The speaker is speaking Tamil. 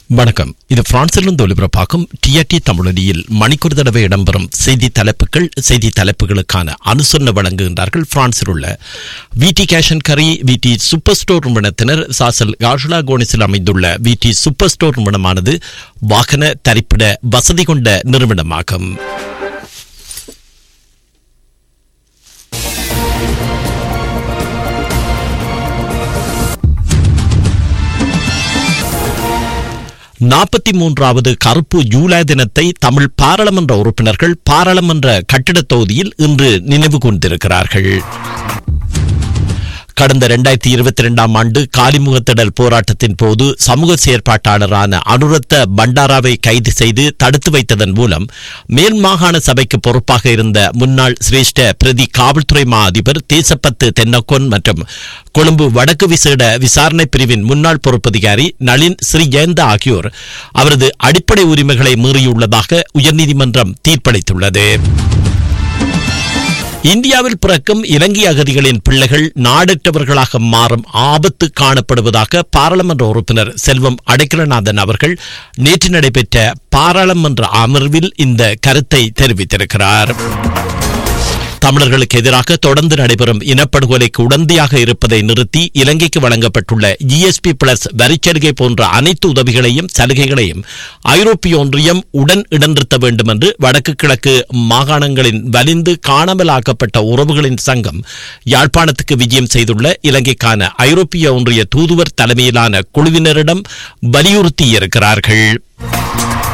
வணக்கம் இது பிரான்சிலிருந்து ஒலிபரப்பாகும் டிஆர்டி தமிழொலியில் மணிக்கூர் தடவை இடம்பெறும் செய்தி தலைப்புகள் செய்தி தலைப்புகளுக்கான அனுசரணை வழங்குகின்றார்கள் பிரான்சில் உள்ள விடி கேஷன் கரி விடி சூப்பர் ஸ்டோர் நிறுவனத்தினர் சாசல் காஷ்லா கோனிஸில் அமைந்துள்ள விடி சூப்பர் ஸ்டோர் நிறுவனமானது வாகன தரிப்பிட வசதி கொண்ட நிறுவனமாகும் நாற்பத்தி மூன்றாவது கருப்பு ஜூலை தினத்தை தமிழ் பாராளுமன்ற உறுப்பினர்கள் பாராளுமன்ற கட்டிடத் தொகுதியில் இன்று நினைவு கூர்ந்திருக்கிறார்கள் கடந்த இரண்டாயிரத்தி இருபத்தி இரண்டாம் ஆண்டு காலிமுகத்திடல் போராட்டத்தின் போது சமூக செயற்பாட்டாளரான அனுரத்த பண்டாராவை கைது செய்து தடுத்து வைத்ததன் மூலம் மேல் மாகாண சபைக்கு பொறுப்பாக இருந்த முன்னாள் சிரேஷ்ட பிரதி காவல்துறை மா அதிபர் தேசப்பத்து தென்னக்கொன் மற்றும் கொழும்பு வடக்கு விசேட விசாரணை பிரிவின் முன்னாள் பொறுப்பதிகாரி நளின் ஸ்ரீ ஜெயந்த ஆகியோர் அவரது அடிப்படை உரிமைகளை மீறியுள்ளதாக உயர்நீதிமன்றம் தீர்ப்பளித்துள்ளது இந்தியாவில் பிறக்கும் இலங்கை அகதிகளின் பிள்ளைகள் நாடற்றவர்களாக மாறும் ஆபத்து காணப்படுவதாக பாராளுமன்ற உறுப்பினர் செல்வம் அடைக்கலநாதன் அவர்கள் நேற்று நடைபெற்ற பாராளுமன்ற அமர்வில் இந்த கருத்தை தெரிவித்திருக்கிறார் தமிழர்களுக்கு எதிராக தொடர்ந்து நடைபெறும் இனப்படுகொலைக்கு உடந்தையாக இருப்பதை நிறுத்தி இலங்கைக்கு வழங்கப்பட்டுள்ள ஜிஎஸ்பி பிளஸ் வரிச்சலுகை போன்ற அனைத்து உதவிகளையும் சலுகைகளையும் ஐரோப்பிய ஒன்றியம் உடன் இடநிறுத்த வேண்டும் என்று வடக்கு கிழக்கு மாகாணங்களின் வலிந்து காணாமலாக்கப்பட்ட உறவுகளின் சங்கம் யாழ்ப்பாணத்துக்கு விஜயம் செய்துள்ள இலங்கைக்கான ஐரோப்பிய ஒன்றிய தூதுவர் தலைமையிலான குழுவினரிடம் வலியுறுத்தியிருக்கிறார்கள்